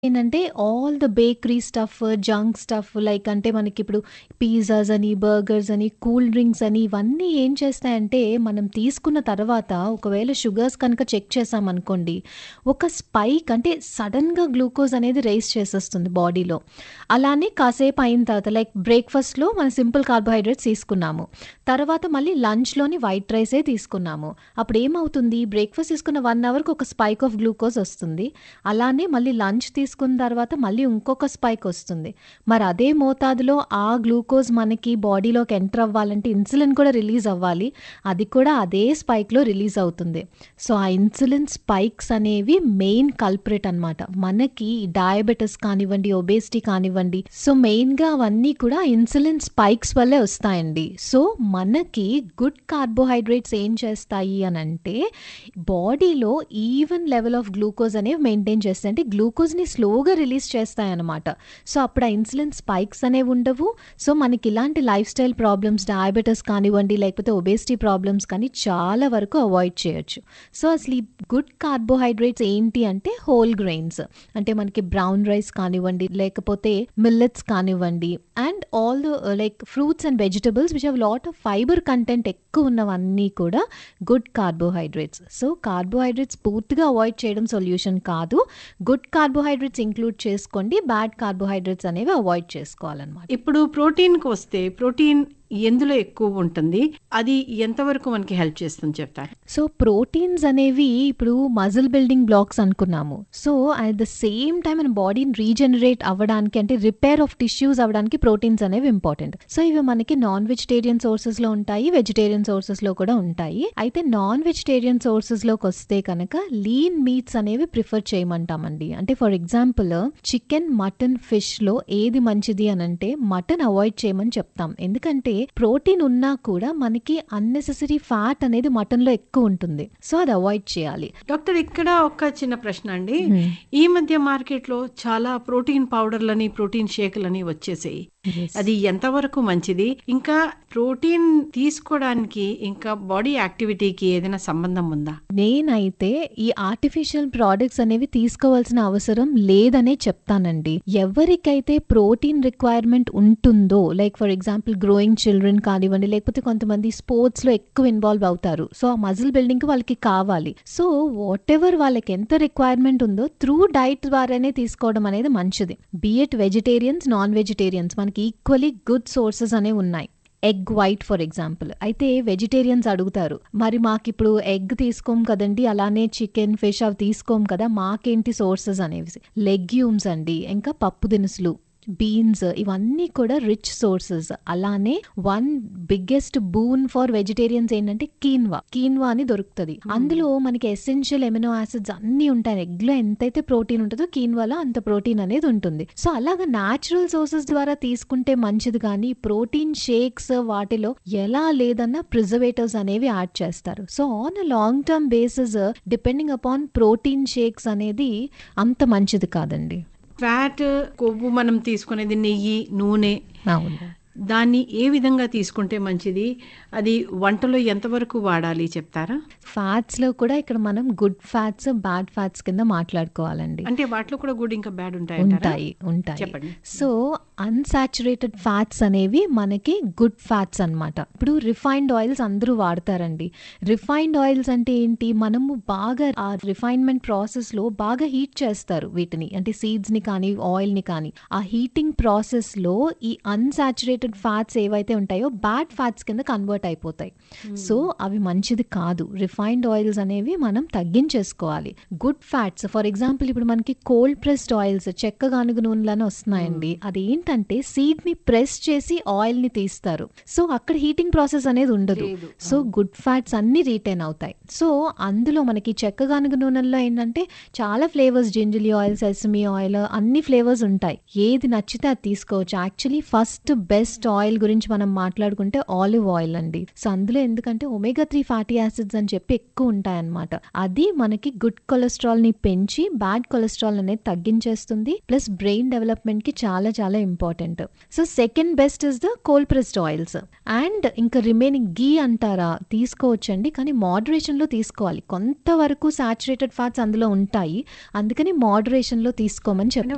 ఏంటంటే all the bakery stuff, junk stuff like అంటే మనకిప్పుడు పిజ్జాస్ అని, బర్గర్స్ అని, కూల్ డ్రింక్స్ అని ఇవన్నీ ఏం చేస్తాయంటే మనం తీసుకున్న తర్వాత ఒకవేళ షుగర్స్ కనుక చెక్ చేశామనుకోండి, ఒక స్పైక్ అంటే సడెన్‌గా గ్లూకోజ్ అనేది రైజ్ చేసేస్తుంది బాడీలో. అలానే కాసేపు అయిన తర్వాత లైక్ బ్రేక్‌ఫాస్ట్‌లో మనం సింపుల్ కార్బోహైడ్రేట్స్ తీసుకున్నాము. తర్వాత మళ్ళీ లంచ్‌లోని వైట్ రైసే తీసుకున్నాము. అప్పుడేమవుతుంది బ్రేక్‌ఫాస్ట్ తీసుకున్న 1 అవర్‌కి ఒక స్పైక్ ఆఫ్ గ్లూకోజ్ వస్తుంది. అలానే మళ్ళీ లంచ్ తీసుకున్న తర్వాత మళ్ళీ ఇంకొక స్పైక్ వస్తుంది. మరి అదే మోతాదులో ఆ గ్లూకోజ్ మనకి బాడీలోకి ఎంటర్ అవ్వాలంటే ఇన్సులిన్ కూడా రిలీజ్ అవ్వాలి. అది కూడా అదే స్పైక్‌లో రిలీజ్ అవుతుంది. సో, ఆ ఇన్సులిన్ స్పైక్స్ అనేవి మెయిన్ కల్ప్రిట్ అనమాట. మనకి డయాబెటిస్ కానివ్వండి, ఒబేసిటీ కానివ్వండి, సో మెయిన్‌గా అవన్నీ కూడా ఇన్సులిన్ స్పైక్స్ వల్లే వస్తాయండి. సో, మనకి గుడ్ కార్బోహైడ్రేట్స్ ఏం చేస్తాయి అనంటే బాడీలో ఈవెన్ లెవెల్ ఆఫ్ గ్లూకోజ్ అనేవి మెయింటైన్ చేస్తాయి. అంటే గ్లూకోజ్‌ని స్లోగా రిలీజ్ చేస్తాయన్నమాట. సో, అప్పుడు ఆ ఇన్సులిన్ స్పైక్స్ అనేవి ఉండవు. సో, మనకి ఇలాంటి లైఫ్ స్టైల్ ప్రాబ్లమ్స్ డయాబెటిస్ కానివ్వండి, లేకపోతే ఒబేసిటీ ప్రాబ్లమ్స్ కానీ చాలా వరకు అవాయిడ్ చేయొచ్చు. సో, అసలు ఈ గుడ్ కార్బోహైడ్రేట్స్ ఏంటి అంటే హోల్ గ్రెయిన్స్ అంటే మనకి బ్రౌన్ రైస్ కానివ్వండి, లేకపోతే మిల్లెట్స్ కానివ్వండి and all the like fruits and vegetables which have lot of fibre content ఎక్కువ ఉన్నవన్నీ కూడా గుడ్ కార్బోహైడ్రేట్స్. సో, కార్బోహైడ్రేట్స్ పూర్తిగా అవాయిడ్ చేయడం సొల్యూషన్ కాదు. గుడ్ కార్బోహైడ్రేట్స్ ఇంక్లూడ్ చేసుకోండి. బ్యాడ్ కార్బోహైడ్రేట్స్ అనేవి అవాయిడ్ చేసుకోవాలన్నమాట. ఇప్పుడు ప్రోటీన్‌కి వస్తే ప్రోటీన్ ఎందులో ఎక్కువ ఉంటుంది? అది ఎంతవరకు మనకి హెల్ప్ చేస్తుంది చెప్తారా? సో, ప్రోటీన్స్ అనేవి ఇప్పుడు మజిల్ బిల్డింగ్ బ్లాక్స్ అనుకున్నాము. So, at the same time మన బాడీని రీజనరేట్ అవ్వడానికి అంటే రిపేర్ ఆఫ్ టిష్యూస్ అవ్వడానికి ప్రోటీన్స్ అనేవి ఇంపార్టెంట్. సో, ఇవి మనకి నాన్ వెజిటేరియన్ సోర్సెస్‌లో ఉంటాయి. వెజిటేరియన్ సోర్సెస్‌లో కూడా ఉంటాయి. అయితే నాన్ వెజిటేరియన్ సోర్సెస్‌లోకి వస్తే కనుక లీన్ మీట్స్ అనేవి ప్రిఫర్ చేయమంటామండి. అంటే ఫర్ ఎగ్జాంపుల్ చికెన్, మటన్, ఫిష్‌లో ఏది మంచిది అనంటే మటన్ అవాయిడ్ చేయమని చెప్తాం. ఎందుకంటే ప్రోటీన్ ఉన్నా కూడా మనకి అన్నెసెసరీ ఫ్యాట్ అనేది మటన్‌లో ఎక్కువ ఉంటుంది. సో, అది అవాయిడ్ చేయాలి. డాక్టర్ ఇక్కడ ఒక చిన్న ప్రశ్న అండి. హ్మ్. ఈ మధ్య మార్కెట్‌లో చాలా ప్రోటీన్ పౌడర్‌లని, ప్రోటీన్ షేకులని వచ్చేసాయి. యెస్. అది ఎంతవరకు మంచిది? ఇంకా ప్రోటీన్ తీసుకోవడానికి ఇంకా బాడీ యాక్టివిటీకి ఏదైనా సంబంధం ఉందా? నేనైతే ఈ ఆర్టిఫిషియల్ ప్రొడక్ట్స్ అనేవి తీసుకోవాల్సిన అవసరం లేదనే చెప్తానండి. ఎవరికైతే ప్రోటీన్ రిక్వైర్మెంట్ ఉంటుందో like for example growing children కానివ్వండి, లేకపోతే కొంతమంది స్పోర్ట్స్‌లో ఎక్కువ ఇన్వాల్వ్ అవుతారు. సో, ఆ మజిల్ బిల్డింగ్‌కి వాళ్ళకి కావాలి. సో, వాటెవర్ వాళ్ళకి ఎంత రిక్వైర్మెంట్ ఉందో త్రూ డైట్ ద్వారానే తీసుకోవడం అనేది మంచిది. Be it vegetarians, non vegetarians మనకి ఈక్వల్లీ గుడ్ సోర్సెస్ అనేవి ఉన్నాయి. Egg white for example. అయితే వెజిటేరియన్స్ అడుగుతారు. మరి మాకిప్పుడు ఎగ్ తీసుకోం కదండీ! అలానే చికెన్, ఫిష్ అవి తీసుకోం కదా! మాకేంటి సోర్సెస్ అనేసి. లెగ్యూమ్స్ అండి. ఇంకా పప్పు దినుసులు, బీన్స్ ఇవన్నీ కూడా రిచ్ సోర్సెస్. అలానే one biggest boon for vegetarians ఏంటంటే కీన్వా. కీన్వా అని దొరుకుతది. అందులో మనకి ఎసెన్షియల్ ఎమినో యాసిడ్స్ అన్నీ ఉంటాయి. ఎగ్‌లో ఎంతైతే ప్రోటీన్ ఉంటదో కీన్వాలో అంత ప్రోటీన్ అనేది ఉంటుంది. సో, అలాగా న్యాచురల్ సోర్సెస్ ద్వారా తీసుకుంటే మంచిది కానీ ప్రోటీన్ షేక్స్ వాటిలో ఎలా లేదన్నా ప్రిజర్వేటివ్స్ అనేవి యాడ్ చేస్తారు. So, on a long term basis depending upon protein shakes అనేది అంత మంచిది కాదండి. ఫ్యాట్, కొవ్వు మనం తీసుకునేది నెయ్యి, నూనె అవును. దాన్ని ఏ విధంగా తీసుకుంటే మంచిది? అది వంటలో ఎంతవరకు వాడాలి చెప్తారా? ఫ్యాట్స్‌లో కూడా ఇక్కడ మనం గుడ్ ఫ్యాట్స్, బ్యాడ్ ఫ్యాట్స్ కింద మాట్లాడుకోవాలండి. అంటే వాటిలో కూడా గుడ్ ఇంకా బ్యాడ్ ఉంటాయంటారా? ఉంటాయి. ఉంటాయి. చెప్పండి. సో, అన్సాచురేటెడ్ ఫ్యాట్స్ అనేవి మనకి గుడ్ ఫ్యాట్స్ అన్నమాట. ఇప్పుడు రిఫైన్డ్ ఆయిల్స్ అందరూ వాడతారండి. రిఫైన్డ్ ఆయిల్స్ అంటే ఏంటి? మనము బాగా ఆ రిఫైన్మెంట్ ప్రాసెస్‌లో బాగా హీట్ చేస్తారు వీటిని. అంటే సీడ్స్‌ని కానీ, ఆయిల్‌ని కానీ. ఆ హీటింగ్ ప్రాసెస్‌లో ఈ అన్సాచురేటెడ్ ఫ్యాట్స్ ఏవైతే ఉంటాయో బ్యాడ్ ఫ్యాట్స్ కింద కన్వర్ట్ అయిపోతాయి. సో, అవి మంచిది కాదు. రిఫైన్డ్ ఆయిల్స్ అనేవి మనం తగ్గించేసుకోవాలి. గుడ్ ఫ్యాట్స్ ఫర్ ఎగ్జాంపుల్ ఇప్పుడు మనకి కోల్డ్ ప్రెస్డ్ ఆయిల్స్ చెక్క గానుగ నూనెలని వస్తున్నాయండి. అదేంటంటే సీడ్‌ని ప్రెస్ చేసి ఆయిల్‌ని తీస్తారు. సో, అక్కడ హీటింగ్ ప్రాసెస్ అనేది ఉండదు. లేదు. సో, గుడ్ ఫ్యాట్స్ అన్నీ రిటైన్ అవుతాయి. సో, అందులో మనకి చెక్క గానుగ నూనెల్లో ఏంటంటే చాలా flavours gingelly oil, sesame oil అన్ని ఫ్లేవర్స్ ఉంటాయి. ఏది నచ్చితే అది తీసుకోవచ్చు. యాక్చువల్లీ ఫస్ట్ బెస్ట్ ఆయిల్ గురించి మనం మాట్లాడుకుంటే ఆలివ్ ఆయిల్ అండి. సో, అందులో ఎందుకంటే ఒమేగా 3 ఫ్యాటీ యాసిడ్స్ అని చెప్పి ఎక్కువ ఉంటాయన్నమాట. అది మనకి గుడ్ కొలెస్ట్రాల్‌ని పెంచి బ్యాడ్ కొలెస్ట్రాల్ అనేది తగ్గించేస్తుంది. ప్లస్ బ్రెయిన్ డెవలప్‌మెంట్‌కి చాలా చాలా important. So, second best is the cold pressed oils. And ఇంకా రిమైనింగ్ ఘీ అంటారా? తీసుకోవచ్చండి. కానీ మోడరేషన్‌లో తీసుకోవాలి. కొంతవరకు సాచురేటెడ్ ఫ్యాట్స్ అందులో ఉంటాయి. అందుకని మోడరేషన్‌లో తీసుకోమని చెప్తాను.